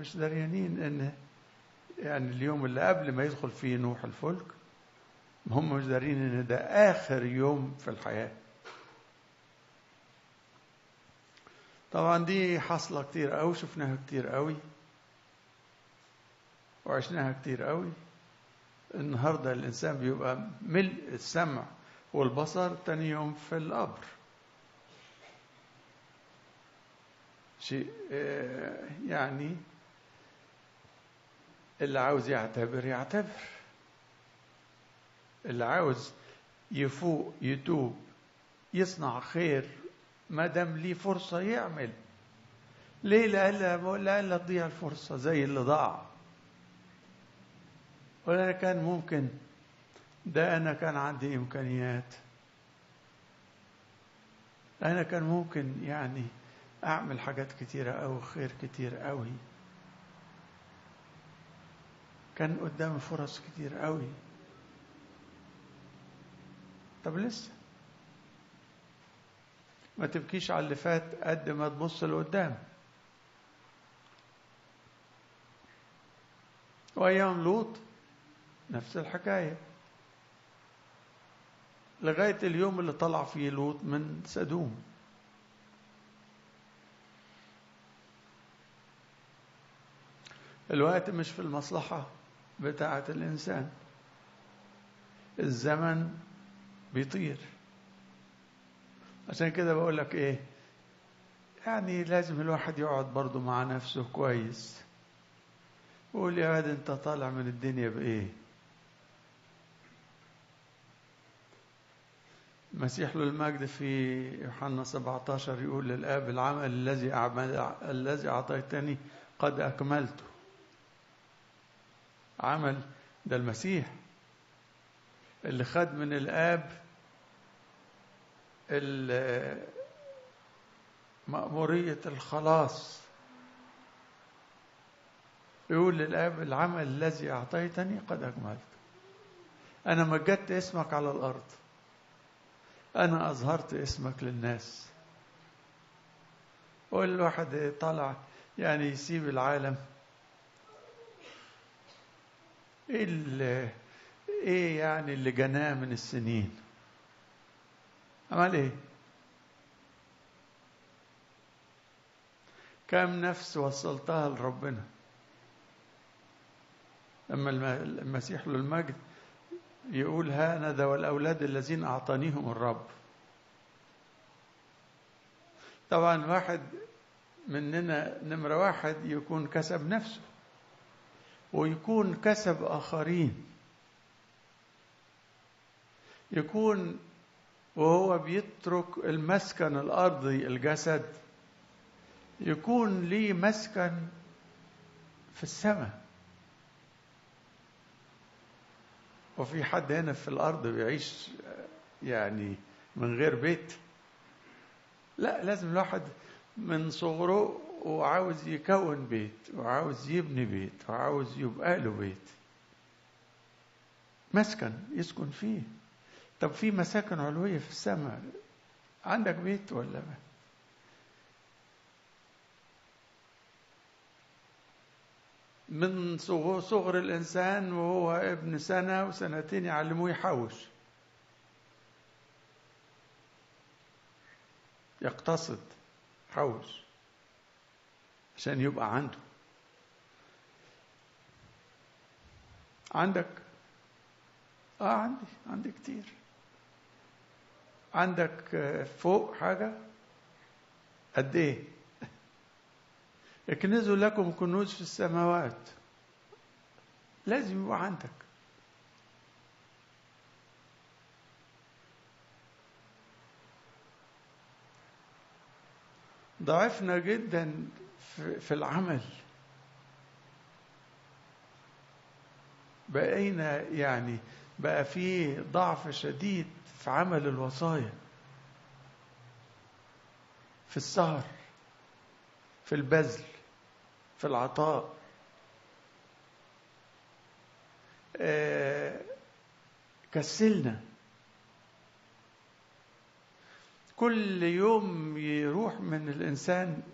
مش دريانين ان يعني اليوم اللي قبل ما يدخل فيه نوح الفلك هم مش دارين ان ده اخر يوم في الحياه طبعا دي حاصله كتير قوي شفناها كتير قوي وعشناها كتير قوي النهارده الانسان بيبقى ملء السمع والبصر تاني يوم في القبر شيء يعني اللي عاوز يعتبر يعتبر اللي عاوز يفوق يتوب يصنع خير ما دام ليه فرصة يعمل ليه لألا لألا تضيع الفرصة زي اللي ضاع ولا كان ممكن ده أنا كان عندي إمكانيات أنا كان ممكن يعني أعمل حاجات كتيرة أو خير كتير قوي كان قدامي فرص كتير قوي طب لسه ما تبكيش على اللي فات قد ما تبص لقدام وايام لوط نفس الحكايه لغايه اليوم اللي طلع فيه لوط من سدوم الوقت مش في المصلحه بتاعه الانسان الزمن بيطير عشان كده بقول لك ايه يعني لازم الواحد يقعد برضه مع نفسه كويس ويقول يا واد انت طالع من الدنيا بايه مسيح له المجد في يوحنا 17 يقول للاب العمل الذي أعمل الذي اعطيتني قد اكملته عمل ده المسيح اللي خد من الاب مأمورية الخلاص يقول للآب العمل الذي أعطيتني قد أكملته أنا مجدت اسمك على الأرض أنا أظهرت اسمك للناس والواحد طلع يعني يسيب العالم ايه اللي ايه يعني اللي جناه من السنين عمل ايه كم نفس وصلتها لربنا لما المسيح له المجد يقول هانذا والأولاد الذين أعطانيهم الرب طبعا واحد مننا نمرة واحد يكون كسب نفسه ويكون كسب آخرين يكون وهو بيترك المسكن الأرضي الجسد يكون ليه مسكن في السماء وفي حد هنا في الأرض بيعيش يعني من غير بيت لا لازم الواحد من صغره وعاوز يكون بيت وعاوز يبني بيت وعاوز يبقى له بيت مسكن يسكن فيه طب في مساكن علوية في السماء عندك بيت ولا ما من صغر الإنسان وهو ابن سنة وسنتين يعلموه يحوش يقتصد حوش عشان يبقى عنده عندك اه عندي عندي كتير عندك فوق حاجة قد ايه اكنزوا لكم كنوز في السماوات لازم يبقى عندك ضعفنا جدا في العمل بقينا يعني بقى في ضعف شديد في عمل الوصايا في السهر في البذل في العطاء آه كسلنا كل يوم يروح من الإنسان